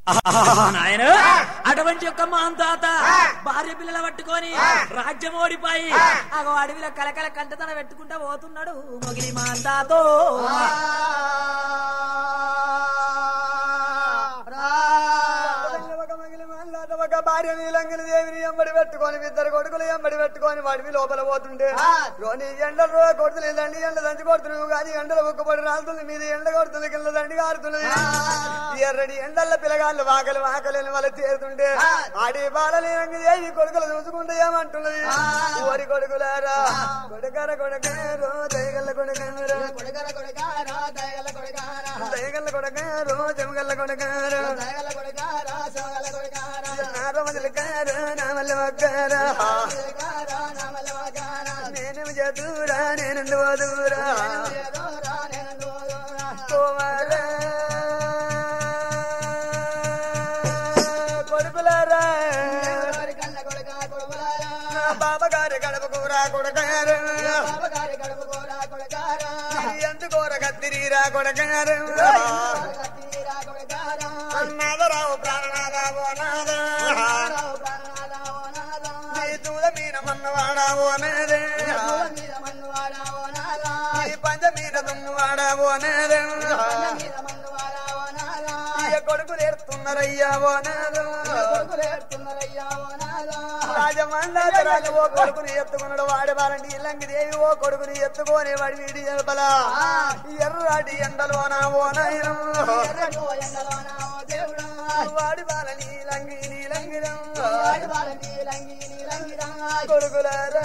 నాయన అటువంటి యొక్క మాంతాత భార్య పిల్లల పట్టుకొని రాజ్యం ఓడిపోయి అగో అడవిలో కలకల కంటతన పెట్టుకుంటా పోతున్నాడు మొగిలి మాంతాతో ఒక మగిలి మల్లాట ఒక భార్య నీలంగిని దేవిని ఎంబడి పెట్టుకొని ఇద్దరు కొడుకులు ఎంబడి పెట్టుకొని వాడివి లోపల పోతుంటే రోని ఎండ రో కొడుతుంది దండి ఎండ దంచి కొడుతున్నావు కానీ ఎండలు ఒక్కపడి రాలుతుంది మీద ఎండ కొడుతుంది కింద దండి కారుతున్నది ఎర్రడి ఎండల్ల పిల్లగాళ్ళు వాకలు వాకలేని వాళ్ళు తేరుతుంటే ఆడి బాలలేనంగి దేవి కొడుకులు చూసుకుంటే ఏమంటున్నది ఓరి కొడుకులారా కొడుకర కొడుకారో దయగల్ల కొడుకారో కొడుకర కొడుకారా దయగల కొడుకారా దయగల్ల కొడుకారో జమగల్ల కొడుకారో దయగల కొడుకారా సోగల కొడుకారా నారమల్లికారో నామల్ల మగ్గారో కొడుకారా నామల వాగారా నేనేమి చేతురా నేనుండు వదురా ఏదోరా నేను దూరా కుమారా కొడుకులారా ఎవరి కన్న కొడుకా కొడుకులారా నా బాబగారి గడప కూర కొడకారు బాబగారి గడుపు కోరా కొడుకారా ఎందుకోర కత్తిరీరా కొడకారు కత్తిరా కొడుకారా నాదరావు ప్రాణనాదా ఓ నాదా రావు ప్రాణనాథా ఓ నాథా నీ తూద మీన మన్నవాడా ఓ నాదే పూల మీద మన్నువాడా ఓ నాథా నీ పంచ మీద దుమ్మువాడా ఓ నాదే పంజ మీద మన్నువాడా ఓ నాథా ఇక కొడుకులు ఎడుతున్నారయ్యా ఓ నాదో కొడుకులు ఏడుతున్నారయ్యా ఓ నాథా రాజమండ్రి రాజు ఓ కొడుకుని ఎత్తుకున్నాడు వాడి వారండి ఇల్లంగి దేవి ఓ కొడుకుని ఎత్తుకొని వాడి వీడి ఎలపల ఎర్రాటి ఎండలోన ఓ నాయన ఎర్రటి ఓ ఎండలోన ఓ దేవుడా వాడి బాల నీలంగి నీలంగిరం వాడి వాళ్ళ నీలంగి నీలంగిరా కొడుకులారా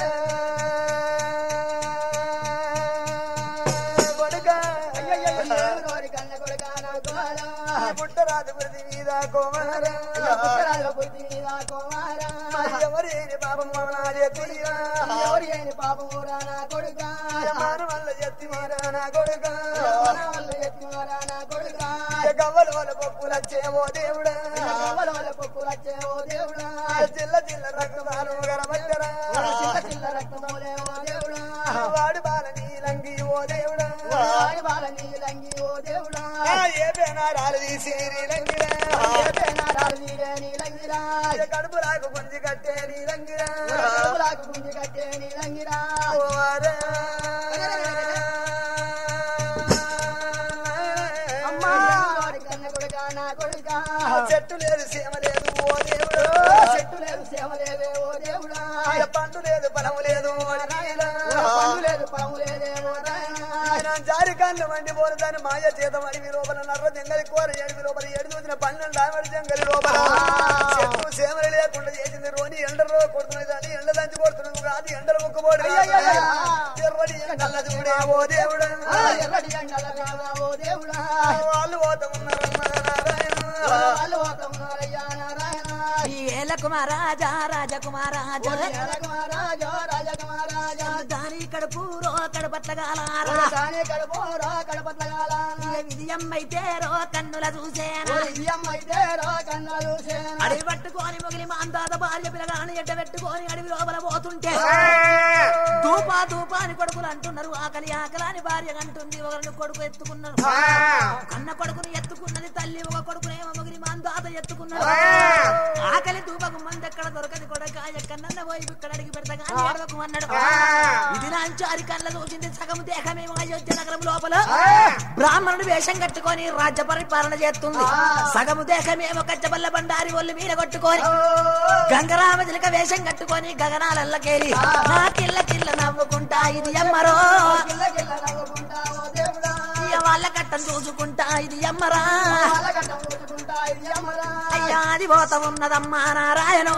కొడుక నోరి కన్న కొడుకా నా కోరా పుట్టరాజు ప్రతి మీద కోమరా పుట్టరాజు బుద్ధి మీద కుమారా ఎవరేని పాపం మమనాజే తెలియా ఎవరి అయిన పాపమురా నా కొడుకా వల్ల ఎత్తి మారా నా కొడుక మన వల్ల ఎత్తివారా నా కొడుకా గవ్వల వల్ల పప్పులచ్చేవో దేవుడా కవ్వల వల్ల పప్పులు వచ్చే ఓ దేవుడా చిల్ల చిల్ల రక్తదానం గరబట్టరా చిల్ల చిల్ల రక్తములే ఓ దేవుడా వాడి బాల నీలంగి ఓ దేవుడా వాడి వాళ్ళ నీలంగి ఓ దేవుడా ఏ పేనారాలు తీసి నీలంగిరా నాడాలు నీడే నీలంగిరా కడుపు రాకు పుంజి కట్టే నీలంగిరా కడుపులాకు గుంజి కట్టే నీలంగిరా ఓవారా. అమ్మా వాడి కన్న కొడుకా నా కొడుకా చెట్టు లేదు సీమ లేదు ఓ దేవుడు చెట్టు లేదు సేవ లేదే ఓ దేవుడా పండు లేదు ఫలము లేదు ఓ నాయనా. పండు లేదు పొలము లేదే ఓ నాయనా ఆయన జారి కళ్ళు మండి పోలుతాను మాయ చేత అడివి లోపల నర్ర జంగలి కూర ఎడివి లోపల ఏడు చూసిన పన్నెండు ఆవిడ జంగలి లోపల చెట్టు సేమలు లేకుండా చేసింది రోని ఎండలో కొడుతున్నది అని ఎండ దంచి కొడుతున్నది కాదు ఎండలు ముక్కుపోడు ఎర్రడి ఎండల చూడే ఓ దేవుడు ఆ ఎర్రటి ఎండల రావా ఓ దేవుడా వాళ్ళు పోత ఉన్నారమ్మ నారాయణ వాళ్ళు ఒక ఉన్నారయ్యా నారాయణ ఈ ఏల కుమారాజా రాజకుమారాజా రాజకుమారాజా రాజకుమారాజా దాని కడుపురో కడపట్లగాలారా దాని కడుపోరా కడపట్లగాల విధియమ్మైతే రో కన్నుల చూసేనా విజయం అయితే రా కన్నా చూసేనా అడవి పట్టుకొని మొగిలి మాందాత భార్య పిల్లగాని ఎడ్డ పెట్టుకొని అడవి లోపల పోతుంటే దూపా దూపా అని కొడుకులు అంటున్నారు ఆకలి ఆకలి అని భార్య అంటుంది ఒకరిని కొడుకు ఎత్తుకున్నారు కన్న కొడుకుని ఎత్తుకున్నది తల్లి ఒక కొడుకునేమో మొగిలి మాందాత ఎత్తుకున్నాడు ఆకలి దూపకు మంది ఎక్కడ దొరకది కొడక ఎక్కడన్న పోయి ఇక్కడ అడిగి పెడతా కానీ ఏడవకు అన్నాడు ఇది నాంచారి కళ్ళ చూసింది సగం దేహమేమో అయోధ్య నగరం లోపల బ్రాహ్మణుడు వేషం కట్టుకొని రాజ్య పరిపాలన చేస్తుంది సగము దేశమేమో కచ్చబల్ల బండారి ఒళ్ళు మీద కొట్టుకొని గంగరామ చిలక వేషం కట్టుకొని గగనాలల్లకేలి నా కిల్ల కిల్ల నవ్వుకుంటా ఇది అమ్మరో గిల్ల గిల్ల నవ్వుకుంటా ఓ దేవుడా ఇక వాళ్ళ కట్టం చూసుకుంటా ఇది అమ్మరా వాళ్ళ గడ్డ ఊరుకుంటా ఇది అమరా అయ్యా అది పోత ఉన్నదమ్మా నారాయణో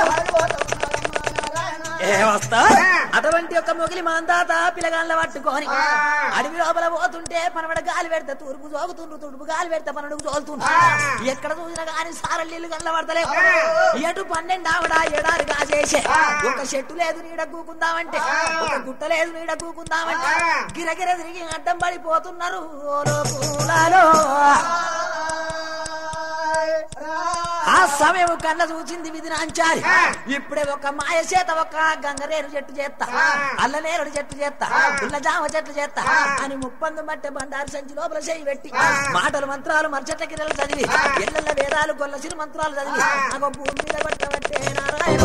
నారాయణ ఏ వస్తా అటువంటి ఒక మొగిలి మాందాత పిలగాళ్ళ పట్టుకొని అడవి లోపల పోతుంటే పనవడ గాలి పెడితే తూర్పు జోగుతుండ్రు తుడుపు గాలి పెడితే పనడుకు జోలుతుండ్రు ఎక్కడ చూసినా గాని సారళ్ళీళ్ళు గల్ల పడతలేవు ఎటు పన్నెండు ఆవిడ ఎడారి కాసేసే ఒక చెట్టు లేదు నీడ కూకుందామంటే ఒక గుట్ట లేదు నీడ కూకుందామంటే గిరగిర తిరిగి అడ్డం పడిపోతున్నారు ఓలో పూలలో ఆ సమయం కళ్ళ చూసింది విధి నాంచారి ఇప్పుడే ఒక మాయ చేత ఒక గంగరేరు చెట్టు చేస్తా అల్లనేరుడు చెట్టు చేస్తా పుల్ల జామ చెట్లు చేస్తా అని ముప్పందు మట్టె బండారు సంచి లోపల చేయి పెట్టి మాటలు మంత్రాలు మర్చెట్ల కిందలు చదివి ఎల్లెల్ల వేదాలు గొల్ల సిరి మంత్రాలు చదివి నాకు భూమి మీద కొట్టబట్టే నారాయణ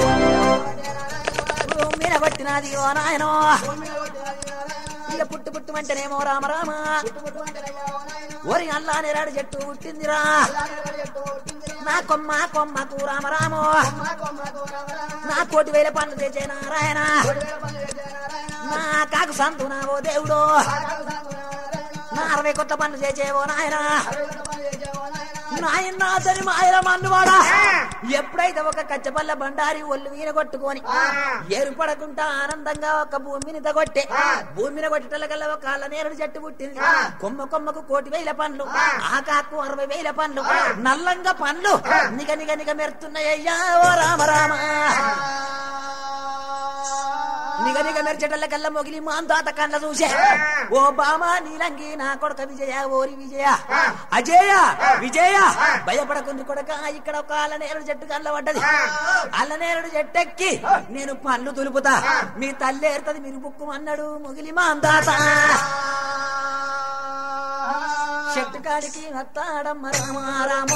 భూమి మీద కొట్టినది ఓ నాయనో ఇక పుట్టు పుట్టు అంటేనేమో రామ రామ ఓరి అల్లా నేరాడు చెట్టు పుట్టిందిరా నా కొమ్మ కొమ్మకు రామ రామో నా కోటి వేల పనులు తెచ్చే నారాయణ నా కాకు సంతు నా ఓ దేవుడు నా అరవై కొత్త పనులు చేసేవో నాయన నాయన అతని మాయల మన్నువాడా ఎప్పుడైతే ఒక కచ్చపల్ల బండారి ఒళ్ళు వీన కొట్టుకొని ఏర్పడకుండా ఆనందంగా ఒక భూమిని తగొట్టే భూమిని కొట్టేటల్లకల్లా ఒక కాళ్ళ నేరుడు చెట్టు పుట్టింది కొమ్మ కొమ్మకు కోటి వేల పండ్లు ఆకాకు అరవై వేల పండ్లు నల్లంగా పండ్లు నిగ నిగ నిగ మెరుతున్నాయ్యా ఓ రామ రామ నిగ నిగ మెరిచెటల్ల కల్ల మొగిలి మాంతాత కళ్ళ చూసే ఓ బామా నీలంగి నా కొడక విజయ ఓరి విజయ అజయ విజయ భయపడకుంది కొడక ఇక్కడ ఒక అల్లనేరుడు చెట్టు కళ్ళ పడ్డది అల్లనేరుడు చెట్టెక్కి నేను పళ్ళు దులుపుతా మీ తల్లి ఏరుతుంది మీరు బుక్కు అన్నాడు మొగిలి మాంతాత చెట్టు కాడికి వస్తాడమ్మ రామారామో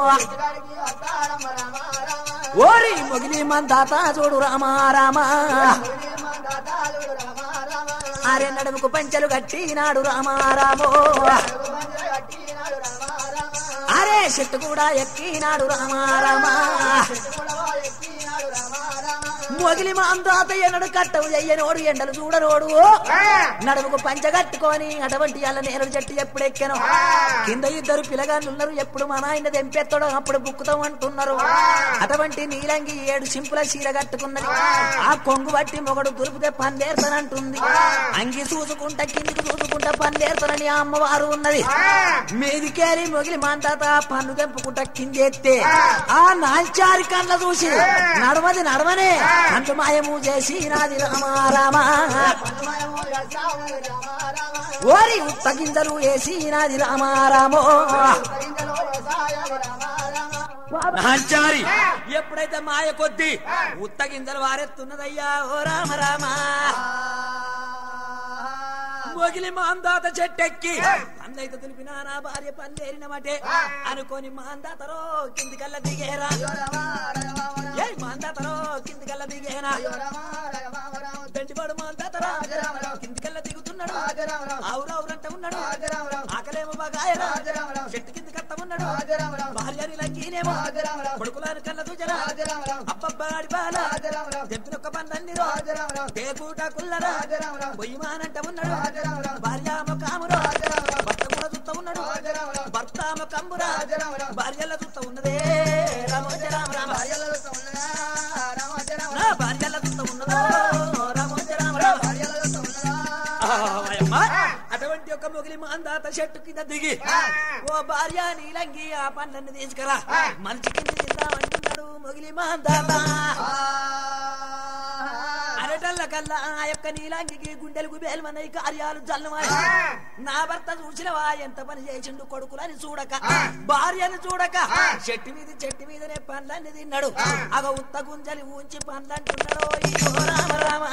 ఓరి మొగిలి మందాత చూడు రామారామా ఆరే నడుముకు పంచెలు కట్టినాడు రామారామో అరే చెట్టు కూడా ఎక్కినాడు రామారామా మొగిలి మాందాత ఎన్నడు కట్టవు చెయ్యనోడు ఎండలు చూడనోడు నడుముకు పంచ కట్టుకొని అటువంటి అల్ల నేరుడు చెట్టు ఎప్పుడు ఎక్కాను కింద ఇద్దరు పిల్లగాళ్ళు ఉన్నారు ఎప్పుడు మా నాయన తెంపెత్తడం అప్పుడు బుక్కుతాం అంటున్నారు అటువంటి నీలంగి ఏడు సింపుల చీర కట్టుకున్నది ఆ కొంగు బట్టి మొగడు దులిపితే పందేరుతానంటుంది అంగి చూసుకుంటా కిందికి చూసుకుంటా పందేరుతానని ఆ అమ్మవారు ఉన్నది మీదికేరి మొగిలి మాంతాత పన్ను తెంపుకుంటా కిందెత్తే ఆ నాల్చారి కళ్ళ చూసి నడవది నడవనే అంటు మాయము చేసి నాది రామారామా ఓరి ఉత్త గింజలు వేసి నాది రామారామో నాచారి ఎప్పుడైతే మాయ కొద్ది ఉత్త గింజలు వారెత్తున్నదయ్యా ఓ రామ రామ మొగిలి మాందాత చెట్టెక్కి అందైతే తెలిపినా నా భార్య పందేరినమటే అనుకొని మాందాతరో కిందికల్లా దిగేరా ఏ మాందాతరో కిందికల్లా దిగేరా దండిపాడు మాందాతరా కిందికల్లా దిగుతున్నాడు ఆవురావురంట ఉన్నాడు ఆకలేమో బాగాయరా చెట్టు కింద కట్ట ఉన్నాడు భార్యని లంకీనేమో కొడుకులాని కళ్ళ దూచరా అబ్బబ్బాడి బాల తెప్పినొక్క పన్నన్ని పేకూట కుల్లరా పొయ్యిమానంట ఉన్నాడు భార్యామ కామురా భర్త కూడా చూస్తా ఉన్నాడు భర్తామ కంబురా భార్యల చూస్తా ఉన్నదే రామోజ రామ రామ నా భార్యల చూస్తా ఉన్నదో రామోజ రామ రామ ఆయమ్మ, అటువంటి ఒక మొగిలి మాందాత చెట్టు కింద దిగి ఓ భార్య నీలంగి ఆ పండ్లన్నీ తీసుకురా మనిషి కింద తిందామంటున్నాడు మొగిలి మాందాత అరటల్ల కల్లా ఆ యొక్క నీలాంగికి గుండెలకు బేల్మన్నాయి కార్యాలు జల్లుమాయి నా భర్త చూసినవా ఎంత పని చేసిండు కొడుకులని చూడక భార్యను చూడక చెట్టు మీద చెట్టు మీదనే పండ్లన్నీ తిన్నాడు అగ ఉత్త గుంజలి ఉంచి పండ్లంటున్నాడు ఓ రామ రామ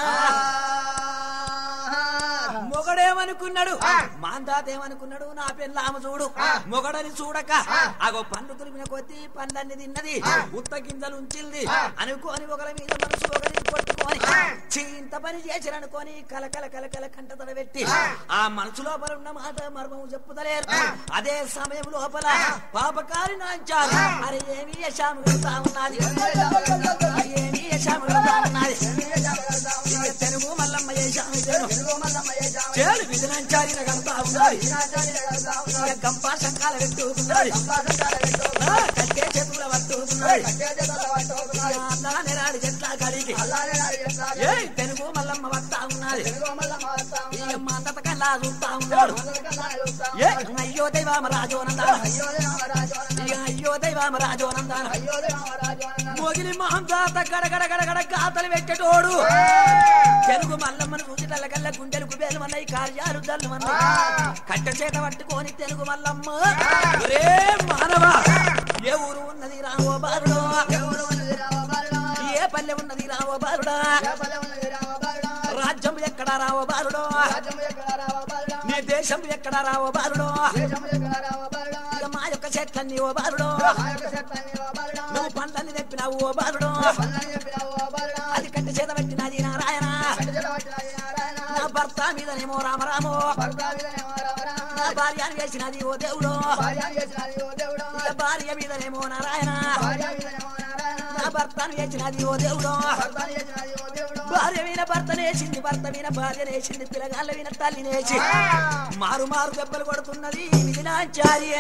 మొగడేమనుకున్నాడు మాందాత ఏమనుకున్నాడు నా పెళ్ళామ చూడు మొగడని చూడక అగో పండు తులిపిన కొద్దీ పండ్లన్నీ తిన్నది ఉత్త గింజలు ఉంచింది అనుకోని ఒకరి మీద మనసు ఒకరిని కొట్టుకొని చింత పని చేసిరనుకొని కలకల కలకల కంట తడ పెట్టి ఆ మనసు లోపల ఉన్న మాట మర్మము చెప్పుతలేరు అదే సమయం లోపల పాపకారి నాంచారు అరే ఏమి యశాము వెళ్తా ఉన్నది ఏమి యశాము వెళ్తా ఉన్నది ఇక తెలుగు మల్లమ్మ యశాము చేడు విధనంచారి కడతా ఉన్నది ఇక గంప శంకాల పెట్టుకున్నది ఆ, కట్టే చేతుల పట్టుకున్నది అల్లా నెరాడు చెట్ల కడిగి ఏ తెలుగు మల్లమ్మ వస్తా ఉన్నది ఇక మా అంతట కల్లా చూస్తా ఉన్నాడు ఏ అయ్యో దైవామ రాజోనందాన ఇక అయ్యో దైవామ రాజోనందాన మొగిలి మహంతాత గడగడ గడగడ గాతలు పెట్టేటోడు తెలుగు మల్లమ్మను చూసిటల్ల కల్లా గుండెలకు బేలమన్నాయి కార్యాలు జల్లుమన్నాయి కట్టె చేత పట్టుకొని తెలుగు మల్లమ్మ ఒరే మానవ ఏ ఊరు ఉన్నది రామ రావో బాలుడు ఎవరు ఉన్నది రావ బాలుడా ఏ పల్లె ఉన్నది రావో బాలుడా ఏ పల్లె ఉన్నది రావ బాలుడా రాజ్యం ఎక్కడ రావో బాలుడు రాజ్యము ఎక్కడ రావ బాలుడా నీ దేశం ఎక్కడ రావో బాలుడు దేశము ఎక్కడ రావ బాలుడా ఇక మా యొక్క చెట్లన్నీ ఓ బాలుడు మా యొక్క శక్తాన్ని ఓ బాలుడా నువ్వు పండ్లన్నీ తెప్పినావు ఓ బాలుడు పల్లని చెప్పినావు ఓ బాలుడా అది కట్టి చేత పెట్టినది నారాయణ కట్టు చేత పట్టినది నారాయణ నా భర్త మీదనేమో రామరాము భర్త మీదనేమో రావరా నా భార్య వేసినది ఓ దేవుడు భార్య చేసినది ఓ దేవుడా ఇక భార్య మీదనేమో నారాయణ భార్య మీదనేమో నారాయణ నా భర్తను వేసినది ఓ దేవుడు భర్త చేసినది ఓ దేవుడా భార్య మీద భర్త నేసింది భర్త మీద భార్య నేసింది పిల్లగాళ్ళ మీద తల్లి నేసి మారు మారు దెబ్బలు కొడుతున్నది ఇది నాచార్య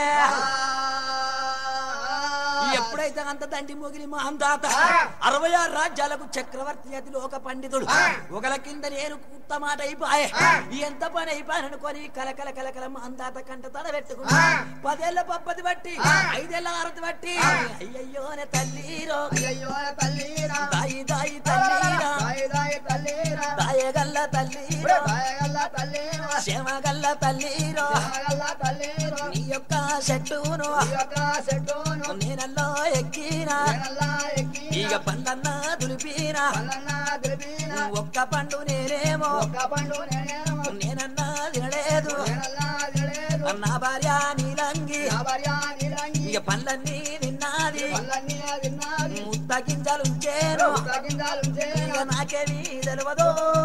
ఎప్పుడైతే అంత దండి మొగిలి మా అందాత అరవై ఆరు రాజ్యాలకు చక్రవర్తి అతి లోక పండితుడు ఒకల కింద నేను కుత్త మాట అయిపోయే ఎంత పని అయిపోయాను అనుకొని కలకల కలకల మా అందాత కంట తడ పెట్టుకున్నా పదేళ్ల పప్పది బట్టి ఐదేళ్ల ఆరతి బట్టి అయ్యయ్యోనే తల్లిరో అయ్యయ్యో తల్లిరా దాయి దాయి తల్లిరా దాయి దాయి తల్లిరా దాయగల్ల తల్లిరో దాయగల్ల తల్లిరా క్షేమగల్ల తల్లిరో దాయగల్ల తల్లిరా నీ యొక్క చెట్టును ఈ యొక్క చెట్టును నేనల్లో ఎక్కినా నేనల్లా ఎక్కి ఇక పండన్నా దులిపినా పల్లన్న దులిపిన ఒక్క పండు నేనేమో ఒక్క పండు నేనేమో నేనన్నా తినలేదు నేనల్లా తినలేదు నా భార్య నీలంగి నా భార్య నీలంగి ఇక పళ్ళన్నీ తిన్నది పల్లన్నీ తిన్నది ముత్త గింజలుంచేను తగ్గిందాలుంటే ఇక నాకేమీ తెలియదు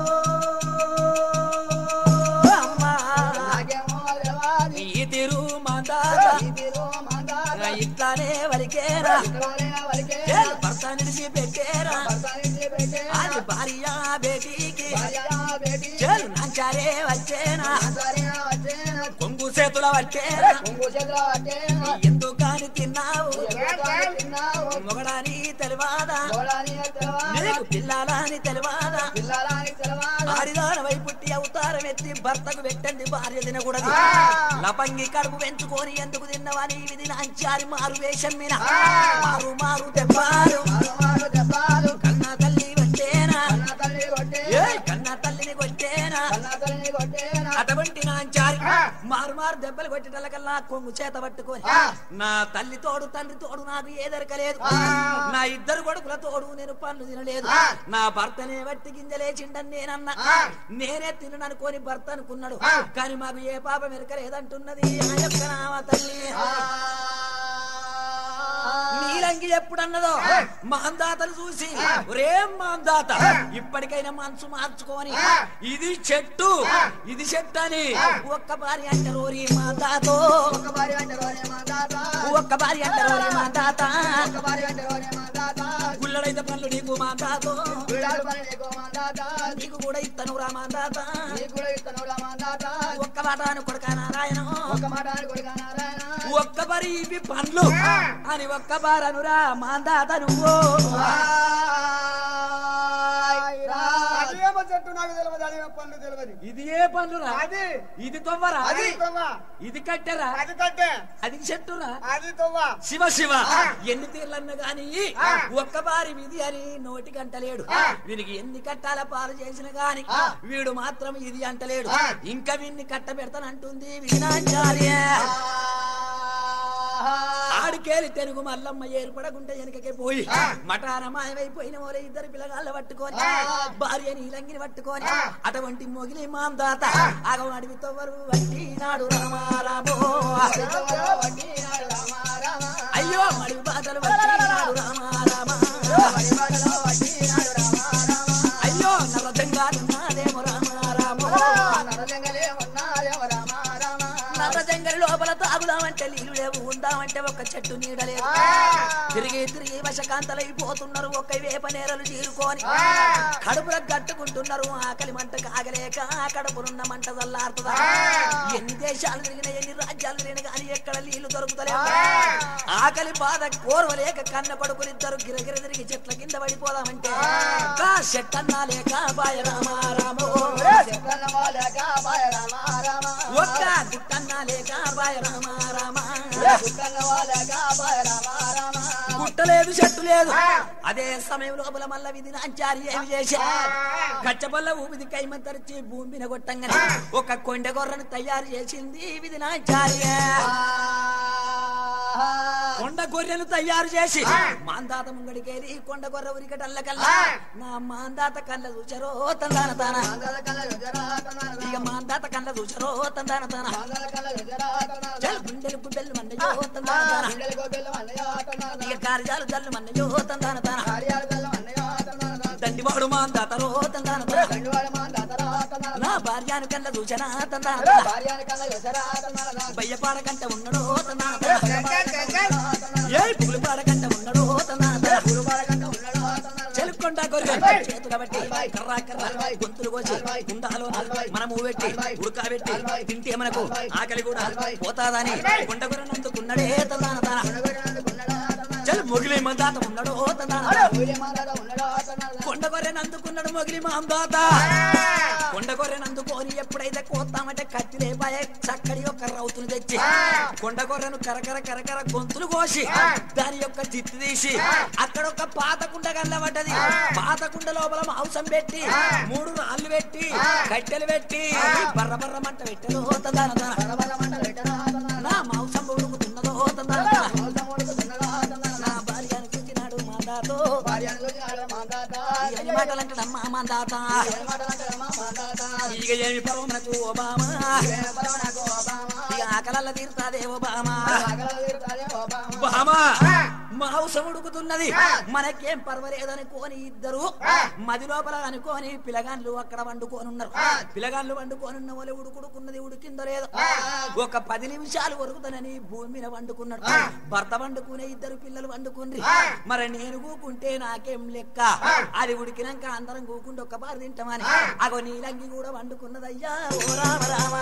అమ్మా నాకేమో తెలవాలి ఈ తిరు మందాత ఇది రోమందాత ఇట్లానే వలికేరా ఇక్కడే వరకే ఏ భర్త నిలిచి పెట్టేరా భర్తనిచ్చి పెట్టే అది భార్య బేటీకి భార్య బేటీ చేలు నాంచారే వచ్చేనా సరైన వచ్చేన కొంగు చేతుల వచ్చేనా కొంగు చేతుల వచ్చేన ఎందుకని తిన్నావు ఎవరికాయ తిన్నావు మొగడాని తెలివాదా గోడాని తెలవాలి నీకు పిల్లాలని తెలివాదా పిల్లలని తెలవాలి ఆడిదానవై పుట్టి అవతారం ఎత్తి భర్తకు పెట్టండి భార్య తినకూడదు లపంగి కడుపు పెంచుకొని ఎందుకు తిన్నవని ఇది నాంచారి మారు వేషం మీద మారు మారు దెబ్బాలు మారు మారు దెబ్బలు కన్నా తల్లి వచ్చేనా కన్న తల్లి కొట్టే ఏ కన్నా తల్లిని కొట్టేనా కన్న తల్లిని కొట్టేన అటువంటి నాంచారి మారు మారు దెబ్బలు కొట్టేటల్లకల్లా కొంగు చేత పట్టుకొని నా తల్లి తోడు తండ్రి తోడు నాకు ఏదరకలేదు నా ఇద్దరు కొడుకుల తోడు నేను పనులు తినలేదు నా భర్తనే వట్టి గింజలేచిండని నేనన్నా నేనే తిననుకొని భర్త అనుకున్నాడు కానీ మాకు ఏ పాపం ఎరకలేదంటున్నది ఆ యొక్క నామ తల్లి నీలంగి ఎప్పుడన్నదో మాందాతను చూసి ఒరే మాందాత ఇప్పటికైనా మనసు మార్చుకొని ఇది చెట్టు ఇది చెట్టు అని ఒక్క భార్య అంటారు ఓరి మాందాతో ఒక భార్య అంటే రోనే మాతాత ఒక్క భార్య అంటారు ఓరి మాందాత ఒక భార్య అంటే రోనే మాతాత గుళ్ళడైతే పనులు నీకు మాందాతో వీడాడు పని నీకు మాతాత నీకు కూడా ఇత్తను రా మాందాత నీకు కూడా ఇస్తాను రా మాతాత ఒక్క మాట అని కొడుక నారాయణ ఒక మాట అని కొడుక నారాయణ ఒక్క బరి ఇవి పండ్లు అని ఒక్క బారనురా మాందాత నువ్వు అదేమో చెట్టు నాకు తెలియదు అదేమో పనులు తెలియదు ఇది ఏ పండ్లురా అది ఇది తొవ్వరా అది తవ్వ ఇది కట్టెరా అది కట్టే అది చెట్టురా అది తవ్వ శివ శివ ఎన్ని తీర్లన్న గాని ఒక్క బారి విధి అని నోటి కంటలేడు వీనికి ఎన్ని కట్టాల పాలు చేసిన గాని వీడు మాత్రం ఇది అంటలేడు ఇంకా వీడిని కట్ట పెడతానంటుంది వినాచార్య ఆడికేలి తెలుగు మల్లమ్మ ఏర్పడకుంటే వెనకకే పోయి మటాన మాయమైపోయిన వాళ్ళ ఇద్దరు పిల్లగాళ్ళ పట్టుకొని భార్య నీలంగిని పట్టుకొని అటువంటి మొగిలి మాందాత అగం అడివి తవ్వరు వట్టి నాడు రామారామో అయ్యో మడివి బాటలు వచ్చినాడు రామారామ అయ్యో నరజంగాలు నాదేమో రామారామో నరజంగలి లోపల తాగుదామంటే నీళ్ళు లేవు ఉందామంటే ఒక చెట్టు నీడలేదు తిరిగి తిరిగి వశకాంతలైపోతున్నారు ఒక వేప నేరలు చీరుకొని కడుపుల గట్టుకుంటున్నారు ఆకలి మంట కాగలేక కడుపునున్న మంట చల్లారుతుందా ఎన్ని దేశాలు తిరిగిన ఎన్ని రాజ్యాలు తిరిగిన కానీ ఎక్కడ నీళ్లు దొరుకుతలేవు ఆకలి బాధ కోరవలేక కన్న కొడుకులిద్దరు గిరగిర తిరిగి చెట్ల కింద పడిపోదామంటే కా చెట్టన్నా లేక బాయ రామారామో ఒక్క గుట్టన్నా లేక బాయ రామారామ గుట్టలేదు చెట్టు లేదు అదే సమయం లోపల మల్ల విధి నాంచారి ఏమి చేశా కచ్చబల్ల ఊపిది కైమంతరిచి భూమిని కొట్టంగానే ఒక కొండె గొర్రెను తయారు చేసింది విధి నాంచార్య కొండ గొర్రెను తయారు చేసి మాందాత ముంగడికేరి కొండ గొర్రె ఉరికటల్ల కల్లా నా మాందాత కళ్ళ చూచరో తందాన తాన ఇక మాందాత కళ్ళ చూచరో తందాన తాన చల్ గుండెలు గుడ్డలు మన్నయో తందాన తాన ఇక కార్యాలు జల్లు మన్నయో తందాన తాన దండివాడు మాందాతరో తందాన తాన నా భార్యాను కళ్ళ చూచనా తందాన తాన బయ్యపాడ కంట ఉన్నడో తందాన తాన ఏ పువ్వులు పాడకంట ఉన్నడో తందాన తాన చెలుకొండ గొర్రె చేతుల బట్టి కర్రా కర్ర గొంతులు కోసి కుండాలో మనము పెట్టి ఉడకబెట్టి తింటే మనకు ఆకలి కూడా పోతాదని కొండ గొర్రె నందుకున్నడే తందాన తాన చల్ మొగిలి మందాత ఉన్నాడో తందాన తాన. కొండ గొర్రె నందుకున్నాడు మొగిలి మాందాత కొండ గొర్రె నందుకొని ఎప్పుడైతే కోస్తామంటే కత్తి లేపాయే చక్కడి యొక్క రౌతులు తెచ్చి కొండ గొర్రెను కరకర కరకర గొంతులు కోసి దాని యొక్క జిత్తు తీసి అక్కడ ఒక పాత కుండ కల్లబడ్డది పాత కుండ లోపల మాంసం పెట్టి మూడు రాళ్ళు పెట్టి కట్టెలు పెట్టి బర్ర బర్ర మంట పెట్టెలో తందాన తాన. నా మాంసం ఉడుకుతున్నదో తందాన తాన. నా భార్యను చూచినాడు మాందాతో అని మాటలంటాడమ్మా మాందాత ఇక ఏమి పర్వమునకు ఓబామా ఇక ఆకలల్ల తీరుతాదే ఓబామా బామా మాంసం ఉడుకుతున్నది మనకేం పర్వాలేదని కోని ఇద్దరు మది లోపల అనుకోని పిలగాన్లు అక్కడ వండుకొని ఉన్నారు పిలగాన్లు వండుకొని ఉన్న వాళ్ళు ఉడుకుడుకున్నది ఉడికిందో లేదో ఒక పది నిమిషాలు ఉరుకుతానని భూమి మీద వండుకున్నాడు భర్త వండుకునే ఇద్దరు పిల్లలు వండుకుండ్రి మరి నేను కూకుంటే నాకేం లెక్క అది ఉడికినాక అందరం కూకుంటే ఒక బారి తింటామని అగో నీలంగి కూడా వండుకున్నదయ్యా ఓ రామ రామ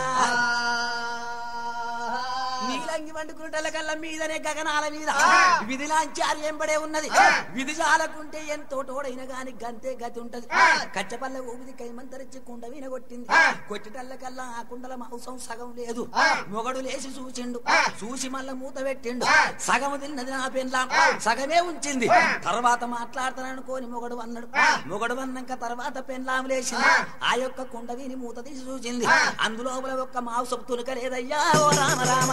నీలంగి వండుకుంటల కల్లా మీదనే గగనాల మీద విధిలాంచార్యం పడే ఉన్నది విధి చాలకుంటే ఎంతో తోడైన గాని గంతే గతి ఉంటది కచ్చపల్ల ఊపిది కైమంతరిచ్చి కుండ వీన కొట్టింది కొట్టటల్ల కల్లా ఆ కుండల మాంసం సగం లేదు మొగడు లేచి చూచిండు చూసి మళ్ళా మూత పెట్టిండు సగం తిన్నది నా పెన్లాం సగమే ఉంచింది తర్వాత మాట్లాడతాననుకోని మొగడు అన్నాడు మొగడు అన్నాక తర్వాత పెన్లాం లేచింది ఆ యొక్క కుండ వీని మూత తీసి చూసింది అందులో ఒక్క మాంసం తునక లేదయ్యా ఓ రామ రామ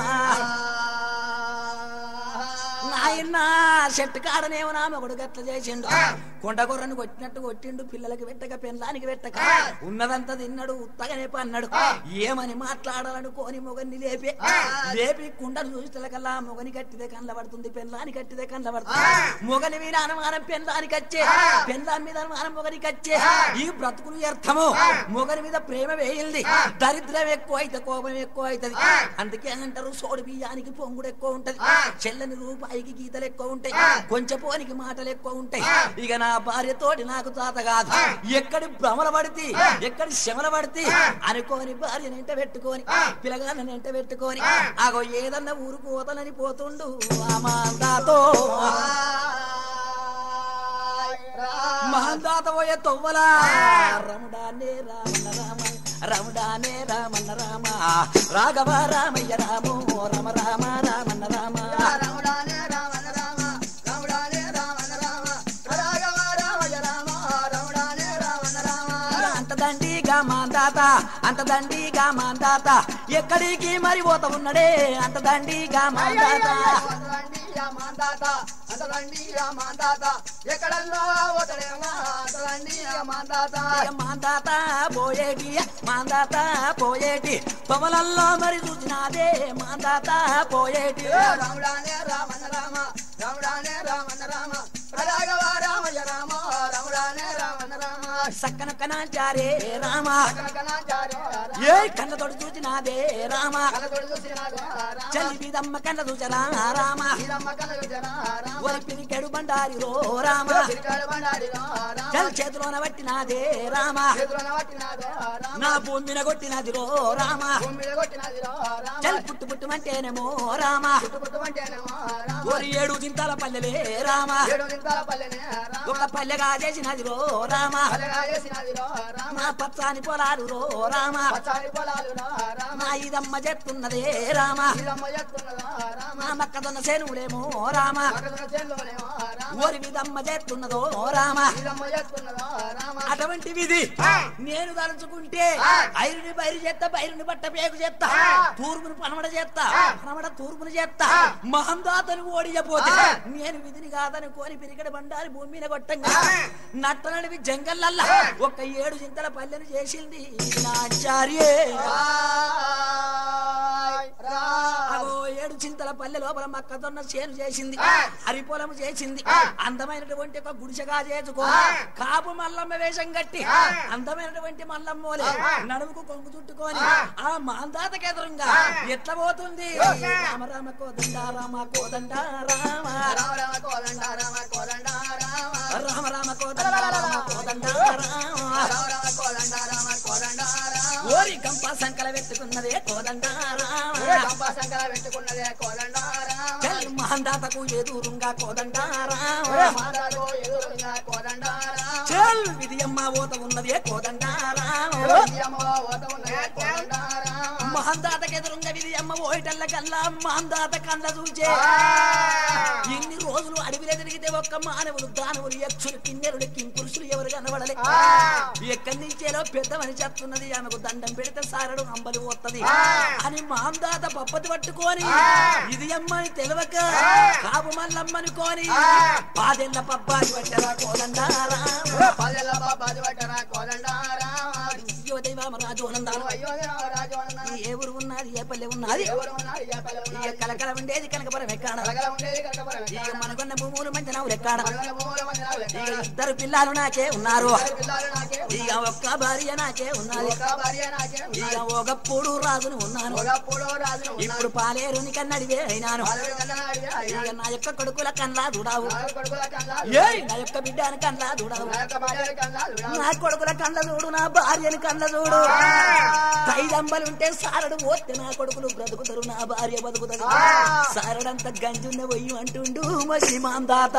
నాయన చెట్టు కాడనేమో నా మొగడు గట్ల చేసిండు కొండ కొర్రను కొట్టినట్టు కొట్టిండు పిల్లలకి పెట్టక పెళ్ళానికి పెట్టక ఉన్నదంతా తిన్నాడు ఉత్తగనే పన్నాడు ఏమని మాట్లాడాలనుకోని మొగన్ని లేపి లేపి కుండను చూసికల్లా మొగని కట్టిదే కళ్ళ పడుతుంది పెళ్ళాని కట్టిదే కళ్ళ పడుతుంది మొగని మీద అనుమానం పెళ్ళానికి వచ్చే పెళ్ళాని మీద అనుమానం మొగనికి వచ్చే ఈ బ్రతుకులు వ్యర్థము మొగని మీద ప్రేమ వేయింది దరిద్రం ఎక్కువ అయితే కోపం ఎక్కువ అవుతుంది అందుకే అంటారు సోడు బియ్యానికి పొంగుడు ఎక్కువ ఉంటది చెల్లని రూపాయికి గీతలు ఎక్కువ ఉంటాయి కొంచెం పోనికి మాటలు ఎక్కువ ఉంటాయి ఇక నా భార్యతోటి నాకు తాత కాదు ఎక్కడి భ్రమల పడితే ఎక్కడి శమల పడితే అనుకోని భార్యని ఎంట పెట్టుకొని పిల్లగాళ్ళని ఎంట పెట్టుకొని ఆగో ఏదన్నా ఊరుకు పోతానని పోతుండు మాందాతో మహందాత పోయే తొవ్వలా రముడానే రామన్న రామ రముడానే రామన్న రామ రాఘవ రామయ్య రామో రమ రామ రామన్న రామ అంత దండిగా మాందాత అంత దండిగా మాందాత ఎక్కడికి మరి పోత ఉన్నడే అంత దండిగా మాందాత ఎక్కడల్లో ఒకడేమో అతలండి మాందాత ఇక మాందాత పోయేటి మాందాత పోయేటి పొమలల్లో మరి చూసినాదే మాందాత పోయేటి రాముడానే రామన్న రామ రాముడానే రామన్న రామ రాఘవ రామయ్య రామ రాముడానే రామన్న రామ సక్కన కనాచారే రామ కనకనాచార్య ఏ కన్నతోడు చూసినాదే రామ కలతోడు చూసినాడు రామ చలి బీదమ్మ కన్న చూచరా రామ వీరమ్మ కల చూసిన రామ ఒరి పిరికెడు బండారి రో రామ తిరిగాడు బండారి రామ చల్ చేతిలోన పట్టినాదే రామ చేతులను పట్టినాడు రామ నా భూమిన కొట్టినది రో రామ భూమిలో కొట్టినది రామ చల్ పుట్టు పుట్టుమంటేనేమో రామ పుట్టు పుట్టు అంటేనేమో రామ ఒరి ఏడు చింతల పల్లెలే రామ ఏడు నింతాల పల్లెనే రామ ఒక పల్లెగా చేసినది రో రామ పల్లెగా చేసినది రో రామ నా పచ్చాని పొలాలు రో రామ పచ్చారి పొలాలు రో రామ నా ఇదమ్మ చెప్తున్నదే రామ వీరమ్మ ఎత్తున్నదా రామ నా మక్కదొన్న సేనులేమో రామ మగధన చేనులోనేమో రామ ఓరి విధమ్మ చేస్తున్నదో రామ ఇదమ్మ చేస్తున్నదా రామ అటువంటి విధి నేను తలుచుకుంటే ఐరుని బయలు చేస్తా బైరుని బట్ట పేగు చేస్తా తూర్పుని పనమడ చేస్తా పనమడ తూర్పుని చేస్తా మహందాతను ఓడియపోతే నేను విధిని కాదనుకోని పిరికడ బండారి భూమి మీద కొట్టంగా నట్ట నడివి జంగల్లల్లా ఒక ఏడు చింతల పల్లెను చేసింది ఇది నా ఆచార్యే అగో ఏడు చింతల పల్లె లోపల మక్కతోన్న చేను చేసింది హరిపొలము చేసింది అందమైనటువంటి ఒక గుడిసెగా చేసుకో కాపు మల్లమ్మ వేషం కట్టి అందమైనటువంటి మల్లమ్మోలే నడుముకు కొంగు చుట్టుకొని ఆ మాందాతకి ఎదురుగా ఎట్లా పోతుంది రామ రామ కోదండ రామ కోదండ రామ రామ రామ కోదండ రామ కోదండ రామ రామ రామ కోదండ రామ కోదండ రామ రామ రామ కోదండ రామ కోదండ రామ ఓరి గంప సంకల పెట్టుకున్నదే కోదండ రామ గంప సంకల పెట్టుకున్నదే కోదండ రామ చల్ మహందాతకు ఎదురుగా కోదండ రామ మాదాలో ఎదురుగా కోదండ రామ చల్ విధియమ్మ ఓత ఉన్నదే కోదండ రామ ఇదమ్మ ఓత ఉన్నదే కోదండ రామ మహందాతకు ఎదురుగా విధియమ్మ ఓయిటల్ల కల్లా మహందాత కళ్ళ చూచే ఇన్ని రోజులు అడవిలో తిరిగితే ఒక్క మానవులు దానవులు యక్షులు కిన్నెరులు కింపురుషులు ఎవరు కనబడలే ఎక్కడి నుంచేలో పెద్దమని చెప్తున్నది ఆమెకు దండం పెడితే సారడు అంబలి పోతుంది అని మాందాత పప్పతి పట్టుకొని ఇది అమ్మని తెలవక కాపు మల్లమ్మనుకోని పాదెళ్ళ పబ్బాది పట్టరా కోదండారా పల్లెల బాబాది పట్టరా కోదండ రామ అయ్యో దైవామ రాజు ఆనందాలు అయ్యో రాజు అన్న ఏ ఊరు ఉన్నది ఏ పల్లె ఉన్నది ఎవరు ఉన్నారు ఏ పల్లె ఇక ఉన్నారు కలకల ఉండేది కనకపురం ఎక్కాడ కలగల ఉండేది కట్టపరం ఇక మనకున్న భూములు మంచి నవ్వులు ఎక్కాడ మనగల భూముల మధ్య ఇక ఇద్దరు పిల్లలు నాకే ఉన్నారు పిల్లలు నాకే ఇక ఒక్క భార్య నాకే ఉన్నది ఒక భార్య నాకే ఇక ఒకప్పుడు రాజును ఉన్నాను ఒకప్పుడు రాజును ఇప్పుడు పాలేరుని కన్నడివే అయినాను పదవి కన్నాడు ఇక నా యొక్క కొడుకుల కన్నా చూడావు కొడుకుల కన్నా ఏయ్ నా యొక్క బిడ్డని కన్నా చూడావు నా యొక్క భార్య కన్నా నా కొడుకుల కళ్ళ చూడు నా భార్యని కళ్ళ చూడు ఐదంబలుంటే సారడు పోతే నా కొడుకులు బ్రతుకుతారు నా భార్య బతుకుతారు సారడంత గంజున్న పోయి అంటుండు మసి మాందాత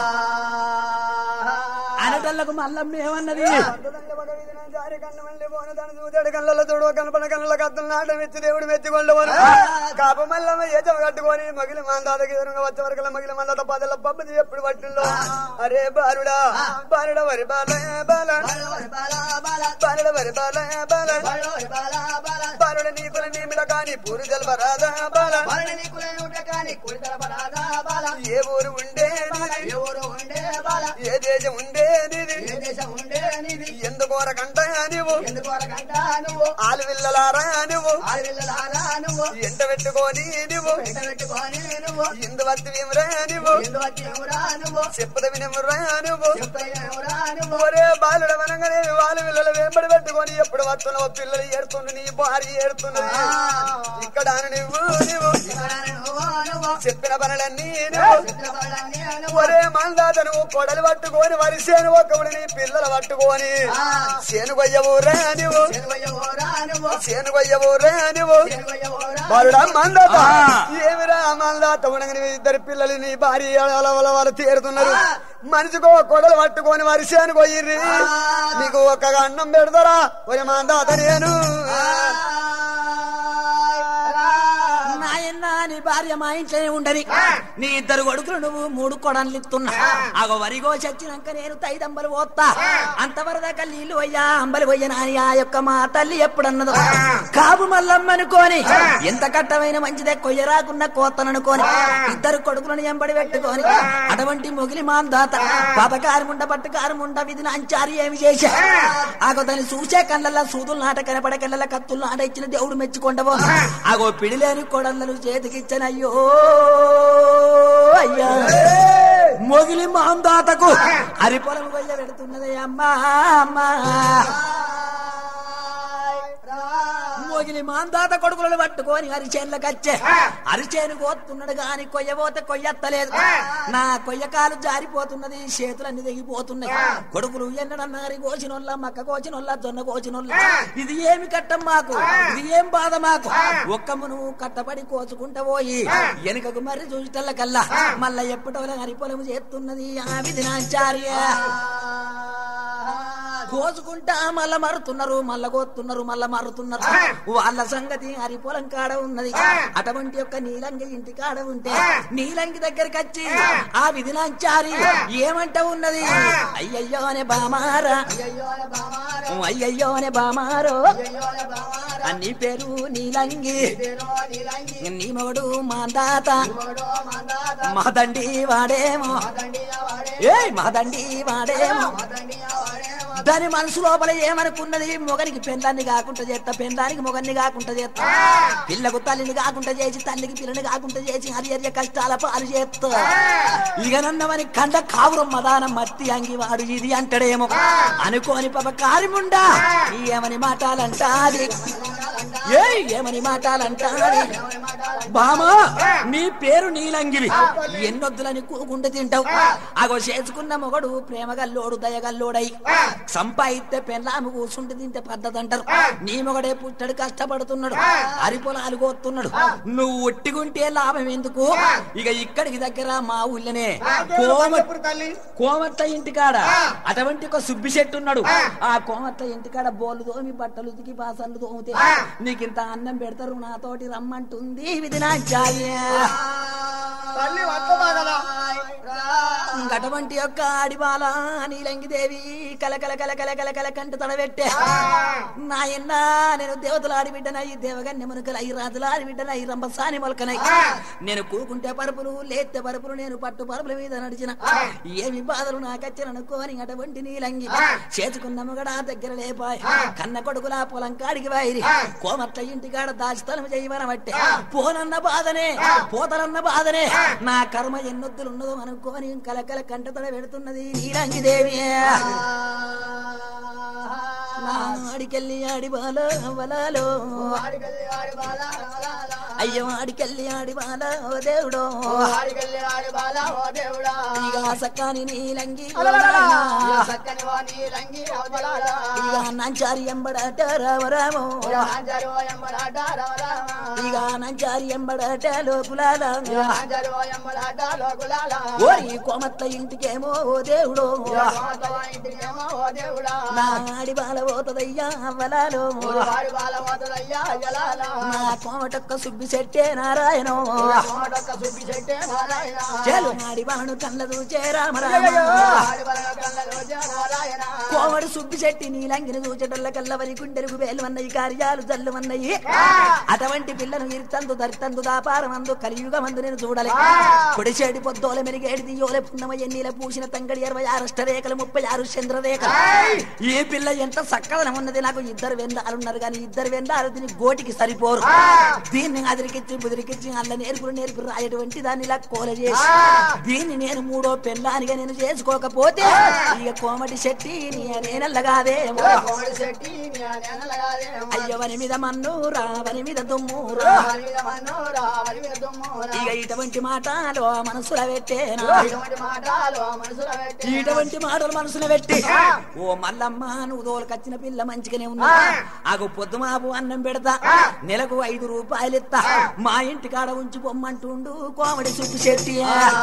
అనటల్లకు మల్లమ్మ ఏమన్నది జారి కన్ను మళ్ళీ పోను తను చూతాడు కళ్ళలో చూడు కనపడ కళ్ళ కత్తులు నాటం ఇచ్చి దేవుడు మెచ్చికొండవను కాప మల్లమ్మ ఏజం కట్టుకొని మగిలి మందాతకి ఎదురుగా వచ్చే వరకు మగిలి మందాత పదల పబ్బది ఎప్పుడు పట్టిందో అరే బాలుడా బాలుడ వరి బాల బాల బాలుడ వరి బాల బాల బాలుడ నీకుల నీమిడ కాని పూరి తెలవరాదా బాల ఏ ఊరు ఉండే నీది? ఏ దేశం ఉండే నీది ఎందుకోరకంట నువ్వు నువ్వు ఆలు విల్లలారా నువ్వు ఆడపిల్లలారా నువ్వు ఎంట పెట్టుకొని నువ్వు వెంట పెట్టుకొని నువ్వు ఇందు వత్తి విమరా నువ్వు ఎందు వచ్చి ఎవరా నువ్వు చెప్పుద వినమురా నువ్వు చెప్పైన ఎవరా నువ్వు ఒరే బాలుడ వనంగానే వాళ్ళ పిల్లలు వెంబడి పెట్టుకొని ఎప్పుడు వస్తున్నావు పిల్లలు ఏడుతుండు నీ భార్య ఏడుతున్నది ఇక్కడ నువ్వు నువ్వు ఇక్కడ నువ్వు నువ్వు చెప్పిన పనులన్నీ నువ్వు చెప్పిన పనులన్నీ నువ్వు ఒరే మందాత నువ్వు కొడలు పట్టుకొని వరిసేను ఒక్కడు నీ పిల్లలు పట్టుకొని చేను కొయ్యవురా నువ్వు చెరువయ్యవోరా నువ్వు చేను కొయ్యవురా నువ్వు చెరువయ్యవోరా బాలుడా మందాత ఏమిరా మందాత ఉండగానే ఇద్దరు పిల్లలు నీ భార్య అలవల వాళ్ళు తీరుతున్నారు మనిషికో కొడలు పట్టుకొని వరిసేను కొయ్యిర్రి నీకు ఒక్క అన్నం పెడతారా ఒరే మందాత నేను నాయన్న నీ భార్య మా ఇంట్లోనే ఉండని నీ ఇద్దరు కొడుకులు నువ్వు మూడు కొడన్లు ఇస్తున్నా అగో వరిగో చచ్చినాక నేను తైదంబలు పోతా అంతవరదాకా నీళ్లు పోయ్యా అంబలి పోయ్యా అని ఆ యొక్క మా తల్లి ఎప్పుడన్నదో కాపు మల్లమ్మనుకోని ఎంత కట్టమైన మంచిదే కొయ్యరాకున్న కోతననుకోని ఇద్దరు కొడుకులను ఎంబడి పెట్టుకొని అటువంటి మొగిలి మాందాత పదకారు ముండ పట్టుకారు ముండ విధి అంచారి ఏమి చేశా ఆగో దాన్ని చూసే కళ్ళల్లో సూదులు నాట కనపడే కళ్ళ కత్తులు నాట ఇచ్చిన దేవుడు మెచ్చుకుంటవో ఆగో పిడిలేని కొడలను చేతికిచ్చన అయ్యో అయ్యా మొగిలి మాందాతకు హరిపొలం కొయ్య పెడుతున్నది అమ్మా అమ్మా మోగిలి మాందాత కొడుకులను పట్టుకొని అరిచేనులకు వచ్చే అరిచేను కోస్తున్నాడు గాని కొయ్యబోతే కొయ్యత్తలేదు నా కొయ్యకాలు జారిపోతున్నది చేతులన్నీ తెగిపోతున్నాయి కొడుకులు ఎన్నడన్నారి కోచినోళ్ళ మక్క కోచినోళ్ళ జొన్న కోచినోళ్ళ ఇది ఏమి కట్టం మాకు ఇది ఏం బాధ మాకు ఒక్కము నువ్వు కట్టబడి కోచుకుంటా పోయి వెనుకకు మరి చూసేటల్ల కల్లా మళ్ళా ఎప్పటోలా హరిపొలము చేస్తున్నది ఆ విధి నాచార్య కోసుకుంటా మళ్ళా మరుతున్నారు మళ్ళా కోతున్నారు మళ్ళా మరుతున్నారు వాళ్ళ సంగతి హరి పొలం కాడ ఉన్నది అటువంటి యొక్క నీలంగి ఇంటి కాడ ఉంటే నీలంగి దగ్గరికి వచ్చి ఆ విధినాంచారి ఏమంట ఉన్నది అయ్యయ్యో అనే బామారా అయ్యోల బామారో అయ్యయ్యో అనే బామారో అయ్యోల బామారో నీ పేరు నీలంగి పేరో నీలంగి నీ మొగడు మా దాత మొగడో మందాత మా దండి వాడేమో మదండియా వాడే ఏ మా దండి వాడేమో మదండియా వాడేమో దాని మనసు లోపల ఏమనుకున్నది మొగనికి పెందాన్ని కాకుండా చేస్తా పెందానికి మొగన్ని కాకుండా చేస్తా పిల్లకు తల్లిని కాకుండా చేసి తల్లికి పిల్లని కాకుండా చేసి హరి హరి కష్టాల పాలు చేస్తా ఇక నన్నవని కండ కావురం మదానం మత్తి అంగి వాడు ఇది అంటాడేమో అనుకోని పాప కారిముండా ఏమని మాటాలంటాది ఏ ఏమని మాటాలంటాది బామా నీ పేరు నీలంగివి ఎన్నొద్దులని కూకుంట తింటావు అగో చేసుకున్న మొగడు ప్రేమగల్లోడు దయగల్లోడై సంపాయిస్తే పెళ్ళాము కూర్చుంటే తింటే పద్ధతి అంటారు నీ మొగడే పుట్టడు కష్టపడుతున్నాడు అరిపొలాలు కోస్తున్నాడు నువ్వు ఒట్టిగుంటే లాభం ఎందుకు ఇక ఇక్కడికి దగ్గర మా ఊళ్ళనే కోమ తల్లి కోమత్త ఇంటికాడ అటువంటి ఒక సుబ్బి చెట్టు ఉన్నాడు ఆ కోమత్త ఇంటికాడ బోలు తోమి బట్టలు ఉతికి బాసన్లు తోమితే నీకింత అన్నం పెడతారు నాతోటి రమ్మంటుంది విధినాచార్య తల్లి వత్తమా కదా అటువంటి యొక్క ఆడిబాల నీలంగి దేవి కలకల కలకల కలకల కంట తడబెట్టే నాయన్న నేను దేవతల ఆడిబిడ్డనై దేవగన్య మునుకలై రాజుల ఆడిబిడ్డనై రంభసాని మొలకనై నేను కూకుంటే పరుపులు లేతే పరుపులు నేను పట్టు పరుపుల మీద నడిచిన ఏమి బాధలు నాకచ్చిన అనుకోని అటువంటి నీలంగి చేసుకున్న మొగడా దగ్గర లేపాయ్ కన్న కొడుకులా పొలం కాడికి వైరి కోమట్ల ఇంటికాడ దాచితనం చేయమనబట్టే పోనన్న బాధనే పోతలన్న బాధనే నా కర్మ ఎన్నొద్దులున్నదో అనుకోని కలకల కంటతడ పెడుతున్నది నీలంగి దేవి నా ఆడికెళ్ళి ఆడి బాలో వలాలో ఆడికెళ్ళి ఆడి బాల రాలాలా. అయ్యో ఆడికెళ్ళి ఆడి బాలో ఓ దేవుడో ఆడికెళ్ళి ఆడి బాల ఓ దేవుడా ఇక సక్కాని నీలంగి ఇక చక్కని వా నీలంగి అవతలాలా. ఇక నంచారి ఎంబడట రామరామో ఇక హాజరు ఓ ఎంబడాట రారామా. ఇక నంచారి ఎంబడట లోకులాల ఇక హాజరు ఓ ఎంబడాట లోకులాలా. ఓరి కోమట్ల ఇంటికేమో ఓ దేవుడో ఇక కోమతవ ఇంటికేమో ఓ దేవుడా నా ఆడి బాల పోతదయ్యా వలాలో వాడి బాల ఓతలయ్యా జలాలా. నా కోమటొక్క సుబ్బి చెట్టే నారాయణో ఇక కోమటొక్క సుబ్బి చెట్టే నారాయణ. చెలు ఆడి బాను కళ్ళ దూచే రామరామ వాడి బలగ కళ్ళలో నారాయణ. కోమడు సుబ్బి చెట్టి నీలంగిని దూచటల్ల కల్లవరి గుండెలకు వేలు అన్నయి కార్యాలు జల్లు అన్నయి అటువంటి పిల్లను ఇరుతందు దరితందు దాపారమందు కలియుగమందు నేను చూడలే కొడిచేడి పొద్దోల మెరిగేడి దియోలే పున్నమ ఎన్నీల పూసిన తంగడి ఇరవై ఆరు అష్టరేఖలు ముప్పై ఆరు చంద్రరేఖలు ఈ పిల్ల ఎంత చక్కదనం ఉన్నది నాకు ఇద్దరు వెందాలున్నారు కానీ ఇద్దరు వెందాలు దీని గోటికి సరిపోరు దీన్ని అదిరికిచ్చి బుదిరికిచ్చి అల్ల నేర్పులు నేర్పు రాయటువంటి దాన్ని ఇలా కోల చేసి దీన్ని నేను మూడో పెళ్ళానిగా నేను చేసుకోకపోతే ఇక కోమటి శెట్టి నీ నేనల్లగాదే కోడి చెట్టి నీ నెనలగాదేమో. అయ్యవని మీద మన్ను రావని మీద దుమ్ము రా. వారి మీద మన్నోరా, వారి మీద దుమ్మోరా. ఇక ఇటువంటి మాటలు మనసుల పెట్టేనా ఇటువంటి మాటలు మనసులో పెట్టి ఇటువంటి మాటలు మనసులో పెట్టి ఓ మల్లమ్మ నువ్వు తోలుకొచ్చిన పిల్ల మంచిగానే ఉన్నా ఆగు పొద్దు మాపు అన్నం పెడతా నెలకు ఐదు రూపాయలు ఇస్తా మా ఇంటి కాడ ఉంచి పొమ్మంటుండు కోమడి సుట్టు చెట్టి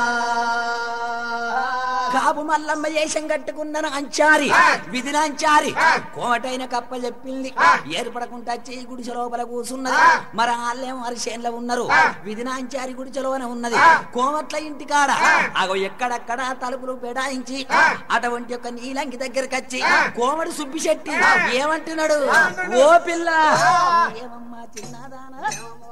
కాపు మల్లమ్మ వేషం కట్టుకున్న అంచారి విధినాంచారి కోమటైన కప్ప చెప్పింది ఏర్పడకుండా చెయ్యి గుడిసె లోపల కూసున్నది మరి వాళ్ళేమో అరిసేన్లో ఉన్నారు విధినాంచారి గుడిసెలోనే ఉన్నది కోమట్ల ఇంటి కాడ అగో ఎక్కడక్కడ తలుపులు పెడాయించి అటువంటి యొక్క నీలంగి దగ్గరికి వచ్చి కోమడి సుబ్బి శెట్టి ఏమంటున్నాడు ఓ పిల్ల ఏమమ్మా చిన్నదానా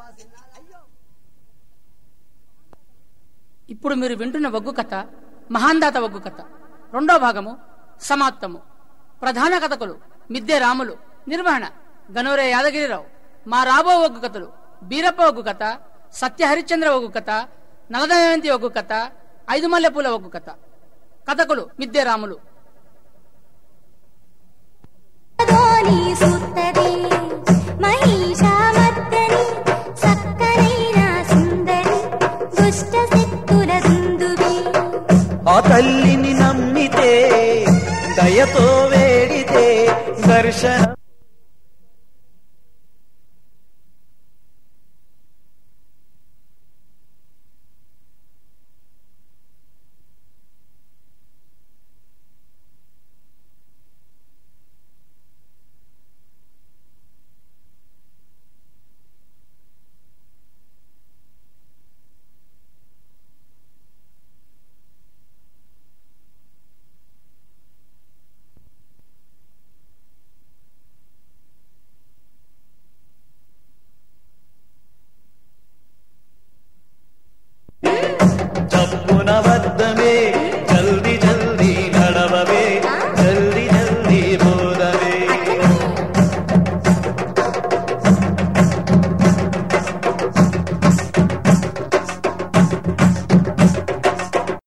ఇప్పుడు మీరు వింటున్న ఒగ్గు కథ మహాందాత ఒగ్గు కథ రెండో భాగము సమాప్తము ప్రధాన కథకులు మిద్దె రాములు నిర్వహణ గనోరే యాదగిరిరావు మా రాబో ఒగ్గు కథలు బీరప్ప ఒగ్గు కథ సత్య హరిశ్చంద్ర ఒగ్గు కథ నలదమయంతి ఒగ్గు కథ ఐదు మల్లెపూల ఒగ్గు కథ కథకులు మిద్దె రాములు ధోని సుత్తది మహిషామర్దని సక్కనైన సుందరి దుష్ట శక్తుల దుందుబి ఆ తల్లిని నమ్మితే దయతో వేడితే దర్శనం